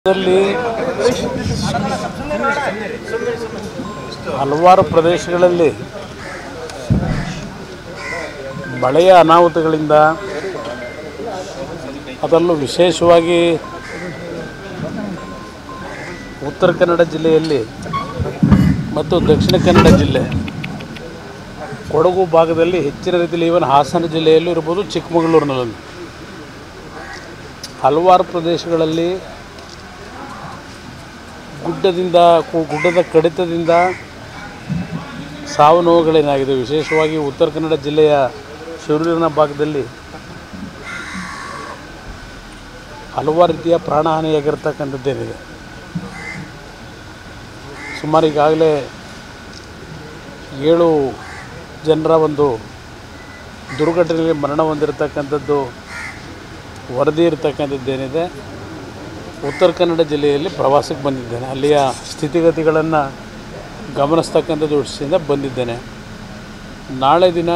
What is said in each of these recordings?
ರಾಜ್ಯದಲ್ಲಿ ಹಲವಾರು ಪ್ರದೇಶಗಳಲ್ಲಿ ಮಳೆಯ ಅನಾಹುತಗಳಿಂದ ಅದರಲ್ಲೂ ವಿಶೇಷವಾಗಿ ಉತ್ತರ ಕನ್ನಡ ಜಿಲ್ಲೆಯಲ್ಲಿ ಮತ್ತು ದಕ್ಷಿಣ ಕನ್ನಡ ಜಿಲ್ಲೆ ಕೊಡಗು ಭಾಗದಲ್ಲಿ ಹೆಚ್ಚಿನ ರೀತಿಯಲ್ಲಿ ಈವನ್ ಹಾಸನ ಜಿಲ್ಲೆಯಲ್ಲೂ ಇರ್ಬೋದು ಚಿಕ್ಕಮಗಳೂರಿನಲ್ಲಿ ಹಲವಾರು ಪ್ರದೇಶಗಳಲ್ಲಿ ಗುಡ್ಡದಿಂದ ಕು- ಗುಡ್ಡದ ಕಡಿತದಿಂದ ಸಾವು ನೋವುಗಳೇನಾಗಿದೆ ವಿಶೇಷವಾಗಿ ಉತ್ತರ ಕನ್ನಡ ಜಿಲ್ಲೆಯ ಶಿರೂರಿನ ಭಾಗದಲ್ಲಿ ಹಲವಾರು ರೀತಿಯ ಪ್ರಾಣಹಾನಿಯಾಗಿರ್ತಕ್ಕಂಥದ್ದೇನಿದೆ ಸುಮಾರು ಈಗಾಗಲೇ ಏಳು ಜನರ ಒಂದು ದುರ್ಘಟನೆಯಲ್ಲಿ ಮರಣ ಹೊಂದಿರತಕ್ಕಂಥದ್ದು ವರದಿ ಇರತಕ್ಕಂಥದ್ದೇನಿದೆ ಉತ್ತರ ಕನ್ನಡ ಜಿಲ್ಲೆಯಲ್ಲಿ ಪ್ರವಾಸಕ್ಕೆ ಬಂದಿದ್ದೇನೆ ಅಲ್ಲಿಯ ಸ್ಥಿತಿಗತಿಗಳನ್ನು ಗಮನಿಸ್ತಕ್ಕಂಥ ದೃಷ್ಟಿಯಿಂದ ಬಂದಿದ್ದೇನೆ ನಾಳೆ ದಿನ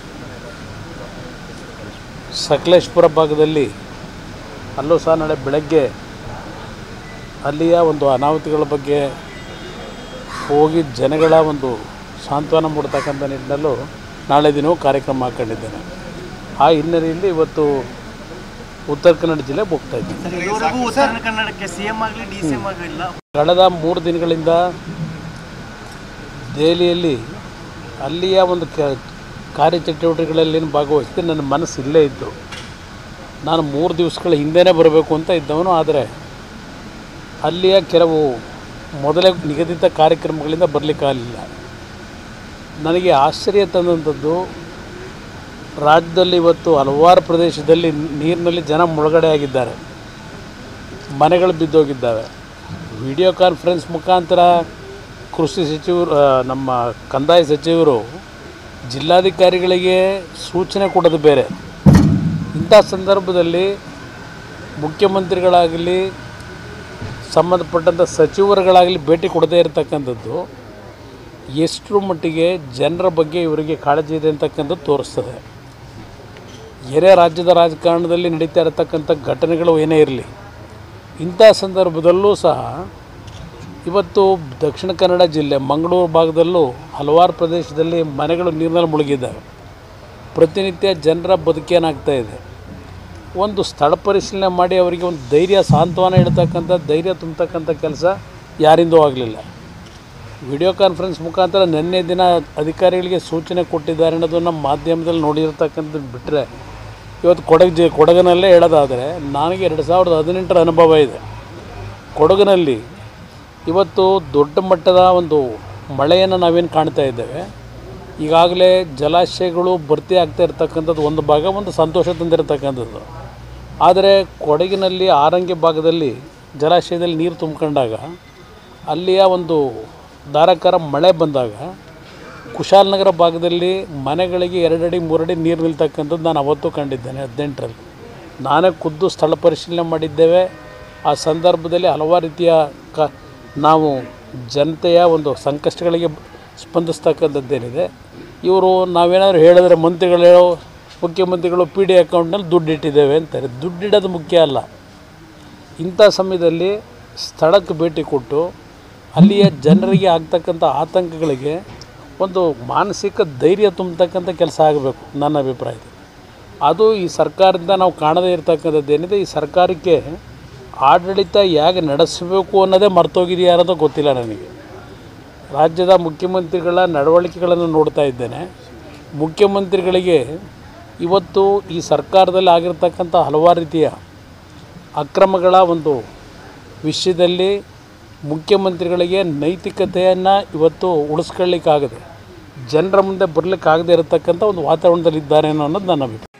ಸಕಲೇಶ್ಪುರ ಭಾಗದಲ್ಲಿ ಅಲ್ಲೂ ಸಹ ನಾಳೆ ಬೆಳಗ್ಗೆ ಅಲ್ಲಿಯ ಒಂದು ಅನಾಹುತಿಗಳ ಬಗ್ಗೆ ಹೋಗಿ ಜನಗಳ ಒಂದು ಸಾಂತ್ವನ ಮೂಡ್ತಕ್ಕಂಥ ನಿಟ್ಟಿನಲ್ಲೂ ನಾಳೆ ದಿನವೂ ಕಾರ್ಯಕ್ರಮ ಹಾಕ್ಕೊಂಡಿದ್ದೇನೆ ಆ ಹಿನ್ನೆಲೆಯಲ್ಲಿ ಇವತ್ತು ಉತ್ತರ ಕನ್ನಡ ಜಿಲ್ಲೆಗೆ ಹೋಗ್ತಾ ಇದ್ದೀನಿ ಸರ್ ಇದುವರೆಗೂ ಉತ್ತರ ಕನ್ನಡಕ್ಕೆ ಸಿಎಂ ಆಗಲಿ ಡಿ ಸಿ ಎಂ ಆಗಲಿಲ್ಲ ಕಳೆದ ಮೂರು ದಿನಗಳಿಂದ ದೆಹಲಿಯಲ್ಲಿ ಅಲ್ಲಿಯ ಒಂದು ಕ ಕಾರ್ಯಚಟುವಟಿಕೆಗಳಲ್ಲಿ ಭಾಗವಹಿಸಿದೆ ನನ್ನ ಮನಸ್ಸು ಇಲ್ಲೇ ಇತ್ತು ನಾನು ಮೂರು ದಿವಸಗಳ ಹಿಂದೆನೇ ಬರಬೇಕು ಅಂತ ಇದ್ದವನು ಆದರೆ ಅಲ್ಲಿಯ ಕೆಲವು ಮೊದಲೇ ನಿಗದಿತ ಕಾರ್ಯಕ್ರಮಗಳಿಂದ ಬರಲಿಕ್ಕಾಗಲಿಲ್ಲ ನನಗೆ ಆಶ್ಚರ್ಯ ತಂದಂಥದ್ದು ರಾಜ್ಯದಲ್ಲಿ ಇವತ್ತು ಹಲವಾರು ಪ್ರದೇಶದಲ್ಲಿ ನೀರಿನಲ್ಲಿ ಜನ ಮುಳುಗಡೆ ಆಗಿದ್ದಾರೆ ಮನೆಗಳು ಬಿದ್ದೋಗಿದ್ದಾವೆ ವಿಡಿಯೋ ಕಾನ್ಫರೆನ್ಸ್ ಮುಖಾಂತರ ಕೃಷಿ ಸಚಿವರು ಆ, ನಮ್ಮ ಕಂದಾಯ ಸಚಿವರು ಜಿಲ್ಲಾಧಿಕಾರಿಗಳಿಗೆ ಸೂಚನೆ ಕೊಡೋದು ಬೇರೆ ಇಂಥ ಸಂದರ್ಭದಲ್ಲಿ ಮುಖ್ಯಮಂತ್ರಿಗಳಾಗಲಿ ಸಂಬಂಧಪಟ್ಟಂಥ ಸಚಿವರುಗಳಾಗಲಿ ಭೇಟಿ ಕೊಡದೇ ಇರತಕ್ಕಂಥದ್ದು ಎಷ್ಟರ ಮಟ್ಟಿಗೆ ಜನರ ಬಗ್ಗೆ ಇವರಿಗೆ ಕಾಳಜಿ ಇದೆ ಅಂತಕ್ಕಂಥದ್ದು ತೋರಿಸ್ತದೆ ಏನೇ ರಾಜ್ಯದ ರಾಜಕಾರಣದಲ್ಲಿ ನಡೀತಾ ಇರತಕ್ಕಂಥ ಘಟನೆಗಳು ಏನೇ ಇರಲಿ ಇಂಥ ಸಂದರ್ಭದಲ್ಲೂ ಸಹ ಇವತ್ತು ದಕ್ಷಿಣ ಕನ್ನಡ ಜಿಲ್ಲೆ ಮಂಗಳೂರು ಭಾಗದಲ್ಲೂ ಹಲವಾರು ಪ್ರದೇಶದಲ್ಲಿ ಮನೆಗಳು ನೀರಿನಲ್ಲಿ ಮುಳುಗಿದ್ದಾವೆ ಪ್ರತಿನಿತ್ಯ ಜನರ ಬದುಕೇನಾಗ್ತಾ ಇದೆ ಒಂದು ಸ್ಥಳ ಪರಿಶೀಲನೆ ಮಾಡಿ ಅವರಿಗೆ ಒಂದು ಧೈರ್ಯ ಸಾಂತ್ವನ ಇಡ್ತಕ್ಕಂಥ ಧೈರ್ಯ ತುಂಬತಕ್ಕಂಥ ಕೆಲಸ ಯಾರಿಂದೂ ಆಗಲಿಲ್ಲ ವಿಡಿಯೋ ಕಾನ್ಫರೆನ್ಸ್ ಮುಖಾಂತರ ನಿನ್ನೆ ದಿನ ಅಧಿಕಾರಿಗಳಿಗೆ ಸೂಚನೆ ಕೊಟ್ಟಿದ್ದಾರೆ ಅನ್ನೋದನ್ನು ಮಾಧ್ಯಮದಲ್ಲಿ ನೋಡಿರ್ತಕ್ಕಂಥದ್ದು ಬಿಟ್ಟರೆ ಇವತ್ತು ಕೊಡಗು ಜಿ ಕೊಡಗಿನಲ್ಲೇ ಹೇಳೋದಾದರೆ ನನಗೆ ಎರಡು ಸಾವಿರದ ಹದಿನೆಂಟರ ಅನುಭವ ಇದೆ ಕೊಡಗಿನಲ್ಲಿ ಇವತ್ತು ದೊಡ್ಡ ಮಟ್ಟದ ಒಂದು ಮಳೆಯನ್ನು ನಾವೇನು ಕಾಣ್ತಾ ಇದ್ದೇವೆ ಈಗಾಗಲೇ ಜಲಾಶಯಗಳು ಭರ್ತಿ ಆಗ್ತಾ ಇರ್ತಕ್ಕಂಥದ್ದು ಒಂದು ಭಾಗ ಒಂದು ಸಂತೋಷ ತಂದಿರತಕ್ಕಂಥದ್ದು ಆದರೆ ಕೊಡಗಿನಲ್ಲಿ ಆರಂಗಿ ಭಾಗದಲ್ಲಿ ಜಲಾಶಯದಲ್ಲಿ ನೀರು ತುಂಬಿಕೊಂಡಾಗ ಅಲ್ಲಿಯ ಒಂದು ಧಾರಾಕಾರ ಮಳೆ ಬಂದಾಗ ಕುಶಾಲನಗರ ಭಾಗದಲ್ಲಿ ಮನೆಗಳಿಗೆ ಎರಡಡಿ ಮೂರಡಿ ನೀರು ನಿಲ್ತಕ್ಕಂಥದ್ದು ನಾನು ಅವತ್ತು ಕಂಡಿದ್ದೇನೆ ಹದಿನೆಂಟರಲ್ಲಿ ನಾನೇ ಖುದ್ದು ಸ್ಥಳ ಪರಿಶೀಲನೆ ಮಾಡಿದ್ದೇವೆ ಆ ಸಂದರ್ಭದಲ್ಲಿ ಹಲವಾರು ರೀತಿಯ ಕ ನಾವು ಜನತೆಯ ಒಂದು ಸಂಕಷ್ಟಗಳಿಗೆ ಸ್ಪಂದಿಸ್ತಕ್ಕಂಥದ್ದೇನಿದೆ ಇವರು ನಾವೇನಾದರೂ ಹೇಳಿದ್ರೆ ಮಂತ್ರಿಗಳು ಮುಖ್ಯಮಂತ್ರಿಗಳು ಪಿ ಡಿ ಅಕೌಂಟ್ನಲ್ಲಿ ದುಡ್ಡು ಇಟ್ಟಿದ್ದೇವೆ ಅಂತಾರೆ ದುಡ್ಡಿಡೋದು ಮುಖ್ಯ ಅಲ್ಲ ಇಂಥ ಸಮಯದಲ್ಲಿ ಸ್ಥಳಕ್ಕೆ ಭೇಟಿ ಕೊಟ್ಟು ಅಲ್ಲಿಯ ಜನರಿಗೆ ಆಗ್ತಕ್ಕಂಥ ಆತಂಕಗಳಿಗೆ ಒಂದು ಮಾನಸಿಕ ಧೈರ್ಯ ತುಂಬತಕ್ಕಂಥ ಕೆಲಸ ಆಗಬೇಕು ನನ್ನ ಅಭಿಪ್ರಾಯದಲ್ಲಿ ಅದು ಈ ಸರ್ಕಾರದಿಂದ ನಾವು ಕಾಣದೇ ಇರತಕ್ಕಂಥದ್ದು ಏನಿದೆ ಈ ಸರ್ಕಾರಕ್ಕೆ ಆಡಳಿತ ಹೇಗೆ ನಡೆಸಬೇಕು ಅನ್ನೋದೇ ಮರ್ತೋಗಿದೆಯಾ ಅನ್ನೋದು ಗೊತ್ತಿಲ್ಲ ನನಗೆ ರಾಜ್ಯದ ಮುಖ್ಯಮಂತ್ರಿಗಳ ನಡವಳಿಕೆಗಳನ್ನು ನೋಡ್ತಾ ಇದ್ದೇನೆ ಮುಖ್ಯಮಂತ್ರಿಗಳಿಗೆ ಇವತ್ತು ಈ ಸರ್ಕಾರದಲ್ಲಿ ಆಗಿರ್ತಕ್ಕಂಥ ಹಲವಾರು ರೀತಿಯ ಅಕ್ರಮಗಳ ಒಂದು ವಿಷಯದಲ್ಲಿ ಮುಖ್ಯಮಂತ್ರಿಗಳಿಗೆ ನೈತಿಕತೆಯನ್ನು ಇವತ್ತು ಉಳಿಸ್ಕೊಳ್ಳಿಕ್ಕಾಗದೆ ಜನರ ಮುಂದೆ ಬರಲಿಕ್ಕಾಗದೇ ಇರತಕ್ಕಂಥ ಒಂದು ವಾತಾವರಣದಲ್ಲಿದ್ದಾರೆ ಅನ್ನೋದು ನನ್ನ ಅಭಿಪ್ರಾಯ